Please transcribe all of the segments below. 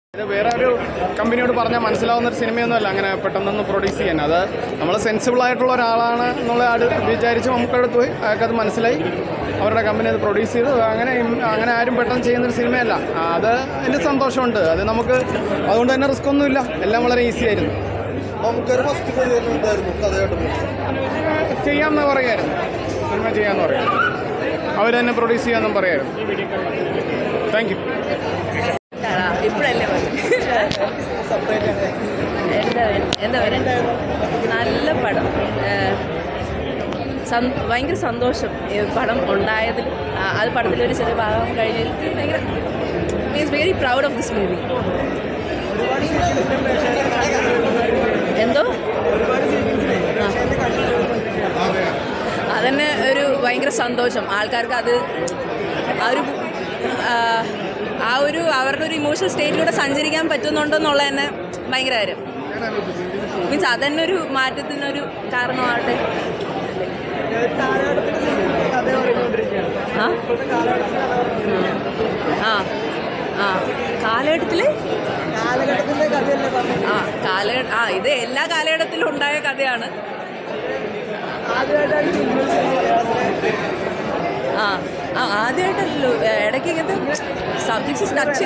ഇത് വേറെ ഒരു കമ്പനിയോട് പറഞ്ഞാൽ മനസ്സിലാവുന്ന ഒരു സിനിമയൊന്നുമല്ല അങ്ങനെ പെട്ടെന്നൊന്ന് പ്രൊഡ്യൂസ് ചെയ്യാൻ അത് നമ്മൾ സെൻസിബിൾ ആയിട്ടുള്ള ഒരാളാണ് എന്നുള്ള അത് വിചാരിച്ച് നമുക്കടുത്ത് പോയി അയാൾക്കത് മനസ്സിലായി അവരുടെ കമ്പനി അത് പ്രൊഡ്യൂസ് ചെയ്തു അങ്ങനെ ഇം- അങ്ങനെ ആരും പെട്ടെന്ന് ചെയ്യുന്നൊരു സിനിമയല്ല ആ, അത് എൻ്റെ സന്തോഷമുണ്ട് അത് നമുക്ക് അതുകൊണ്ട് തന്നെ റിസ്ക് ഒന്നുമില്ല എല്ലാം വളരെ ഈസി ആയിരുന്നു നമുക്കൊരു ഫസ്റ്റ് പ്രതികരണം ഉണ്ടായിരുന്നു കഥയായിട്ട് ചെയ്യാമെന്ന് പറയായിരുന്നു സിനിമ ചെയ്യാമെന്ന് പറയാം അവർ തന്നെ പ്രൊഡ്യൂസ് ചെയ്യാമെന്നും പറയായിരുന്നു താങ്ക് യു ഇപ്പോഴല്ലേ എന്താ എന്താ പറയുക നല്ല പടം ഏഹ് സം- ഭയങ്കര സന്തോഷം ഈ പടം ഉണ്ടായതിൽ ആ, അത് പടത്തിലൊരു ചെറിയ ഭാഗം കഴിഞ്ഞതിൽ ഭയങ്കര means very proud of this movie എന്തോ ആ. അതന്നെ ഒരു ഭയങ്കര സന്തോഷം ആൾക്കാർക്ക് അത് ആ ഒരു ആ, ആ ഒരു അവരുടെ ഒരു ഇമോഷണൽ സ്റ്റേറ്റിലൂടെ സഞ്ചരിക്കാൻ പറ്റുന്നുണ്ടെന്നുള്ള തന്നെ ഭയങ്കര കാര്യം മീൻസ് അതന്നെ ഒരു മാറ്റത്തിനൊരു കാരണമാവട്ടെ ആ ആ ആ കാലഘട്ടത്തിൽ ആ കാല ആ ഇത് എല്ലാ കാലഘട്ടത്തിലും ഉണ്ടായ കഥയാണ് ആ ആ ആദ്യമായിട്ടല്ലോ ഇടയ്ക്ക് ഇങ്ങനത്തെ സബ്ജക്ട്സ് ടച്ച്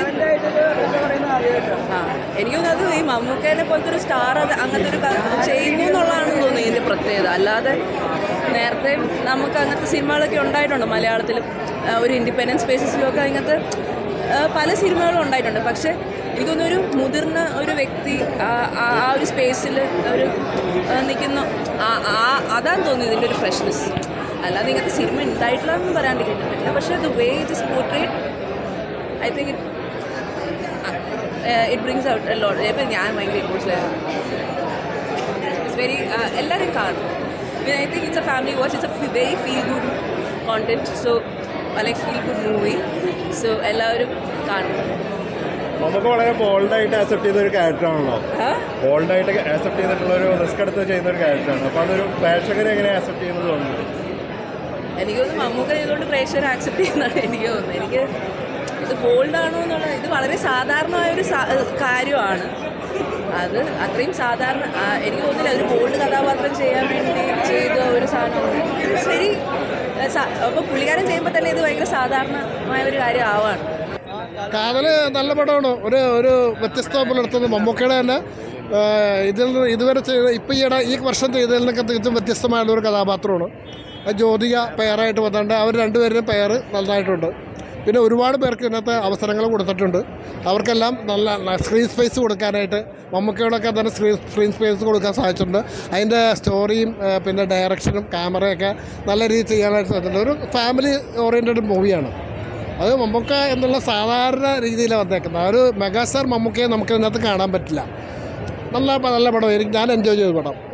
ആ എനിക്ക് തോന്നുന്നത് ഈ മമ്മൂക്കേനെ പോലത്തെ ഒരു സ്റ്റാർ അത് അങ്ങനത്തെ ഒരു ക- ചെയ്യുന്നു എന്നുള്ളതാണെന്ന് തോന്നുന്നു ഇതിൻ്റെ പ്രത്യേകത അല്ലാതെ നേരത്തെ നമുക്ക് അങ്ങനത്തെ സിനിമകളൊക്കെ ഉണ്ടായിട്ടുണ്ട് മലയാളത്തിലും ആ, ഒരു ഇൻഡിപെൻഡൻസ് സ്പേസസിലൊക്കെ അങ്ങനത്തെ ആ, പല സിനിമകളും ഉണ്ടായിട്ടുണ്ട് പക്ഷേ ഇതൊന്നൊരു മുതിർന്ന ഒരു വ്യക്തി ആ- ആ ആ ഒരു സ്പേസിൽ ഒരു ആ, നിൽക്കുന്ന ആ- ആ അതാണ് തോന്നുന്നത് ഇതിൻ്റെ ഒരു ഫ്രഷ്നെസ് അല്ലാതെ ഇങ്ങനത്തെ സിനിമ ഉണ്ടായിട്ടില്ലെന്ന് പറയാണ്ടിരിക്കാൻ പറ്റില്ല പക്ഷേ the way it is portrayed I think it it brings out lot ഇപ്പം ഞാൻ ഭയങ്കര ഇമോഷണലായിരുന്നു ഇറ്റ്സ് വെരി എല്ലാവരും കാണും പിന്നെ I think it's a family watch it's a very feel good content so like feel good movie so എല്ലാവരും കാണും നമുക്ക് വളരെ ബോൾഡായിട്ട് ആക്സെപ്റ്റ് ചെയ്ത ഒരു ക്യാരക്ടറാണല്ലോ ആ? ബോൾഡായിട്ട് ആക്സെപ്റ്റ് ചെയ്തിട്ടുള്ള ഒരു റിസ്ക് എടുത്ത് ചെയ്യുന്ന ഒരു ക്യാരക്ടറാണ് അപ്പോൾ അതൊരു പ്രേക്ഷകരെ എങ്ങനെ ആക്സെപ്റ്റ് ചെയ്യുന്നത് തോന്നുന്നു എനിക്ക് തോന്നുന്നു മമ്മൂക്ക ചെയ്തുകൊണ്ട് പ്രേക്ഷകർ ആക്സെപ്റ്റ് ചെയ്യുന്നതാണ് എനിക്ക് തോന്നുന്നത് എനിക്ക് ഇത് ബോൾഡാണോ എന്നുള്ള ഇത് വളരെ സാധാരണമായ ഒരു സാ- കാര്യമാണ് അത് അത്രയും സാധാരണ ആ, എനിക്ക് തോന്നുന്നില്ല ഒരു ബോൾഡ് കഥാപാത്രം ചെയ്യാൻ വേണ്ടി ചെയ്ത ഒരു സാധനം ശരി അപ്പോൾ പുള്ളിക്കാരൻ ചെയ്യുമ്പോൾ തന്നെ ഇത് ഭയങ്കര സാധാരണമായ ഒരു കാര്യം ആവാണ് കാതല് നല്ല പടമാണ് ഒരു ഒരു വ്യത്യസ്തത പുലർത്തുന്നത് മമ്മൂക്കയുടെ തന്നെ ആ, ഇതിൽ നിന്ന് ഇതുവരെ ചെയ്ത ഇപ്പം ഈയിടെ ഈ വർഷം ചെയ്തതിൽ നിന്നൊക്കെ തികച്ചും വ്യത്യസ്തമായുള്ള ഒരു കഥാപാത്രമാണ് അത് ജ്യോതിക പെയറായിട്ട് വന്നിട്ടുണ്ട് അവർ രണ്ടുപേരും പെയർ നന്നായിട്ടുണ്ട് പിന്നെ ഒരുപാട് പേർക്ക് ഇതിനകത്ത് അവസരങ്ങൾ കൊടുത്തിട്ടുണ്ട് അവർക്കെല്ലാം നല്ല സ്ക്രീൻ സ്പേസ് കൊടുക്കാനായിട്ട് മമ്മൂക്കയോടൊക്കെ തന്നെ സ്ക്രീൻ സ്ക്രീൻ സ്പേസ് കൊടുക്കാൻ സാധിച്ചിട്ടുണ്ട് അതിൻ്റെ സ്റ്റോറിയും ആ, പിന്നെ ഡയറക്ഷനും ക്യാമറയൊക്കെ നല്ല രീതിയിൽ ചെയ്യാനായിട്ട് സാധിച്ചിട്ടുണ്ട് ഒരു ഫാമിലി ഓറിയൻറ്റഡ് മൂവിയാണ് അത് മമ്മൂക്ക എന്നുള്ള സാധാരണ രീതിയിലാണ് വന്നേക്കുന്നത് ആ ഒരു മെഗാസ്റ്റാർ മമ്മൂക്കയെ നമുക്ക് ഇതിനകത്ത് കാണാൻ പറ്റില്ല നല്ല നല്ല പടം എനിക്ക് ഞാൻ എൻജോയ് ചെയ്ത പടം